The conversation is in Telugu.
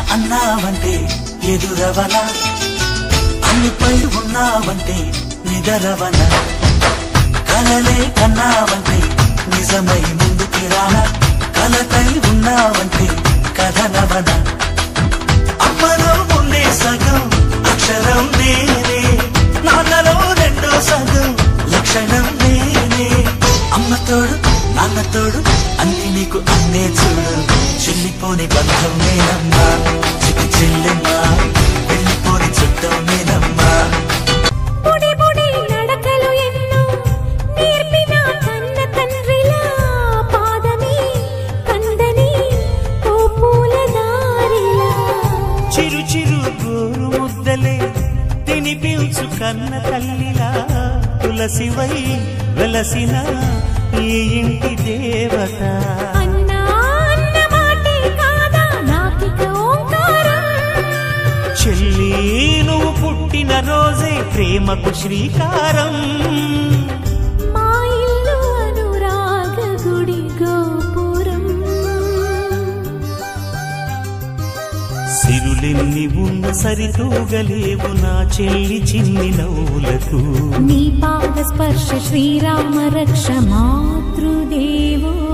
అన్నావంటే ఎదురవన అన్నిపై ఉన్నావంటే నిదరవన కలలే కన్నావంటే నిజమై ముందుకి రానా కలకై ఉన్నావంటే కథనవన అమ్మలో ఉండే సగం అక్షరం నేనే నాన్నలో రెండో సగం లక్షణం నేనే అమ్మ తోడు నాన్న తోడు అన్ని నీకు అన్నే చూడు చెల్లిపోని బంధం నేనమ్మా చిటి చెల్లెమ్మా వెళ్ళిపోని చుట్టం నేనమ్మా బుడి బుడి నడకలు ఎన్నో నేర్పిన కన్న తండ్రిలా పాదమే కందని ఓ పూల దారిలా చిరు చిరు గోరు ముద్దలే తినిపించు కన్న తల్లిలా తులసివై వెలసిన ఈ ఇంటి దేవత అన్నా అన్న మాటే కాదా నాకిక ఓంకారం చెల్లి నువ్వు పుట్టిన రోజే ప్రేమకు శ్రీకారం మా ఇల్లు అనురాగ గుడి గోపురం సిరులెన్ని ఉన్న సరితూగలేవు నా చెల్లి చిన్ని నవ్వులకు నీ పాద స్పర్శ శ్రీరామ రక్ష మాతృదేవో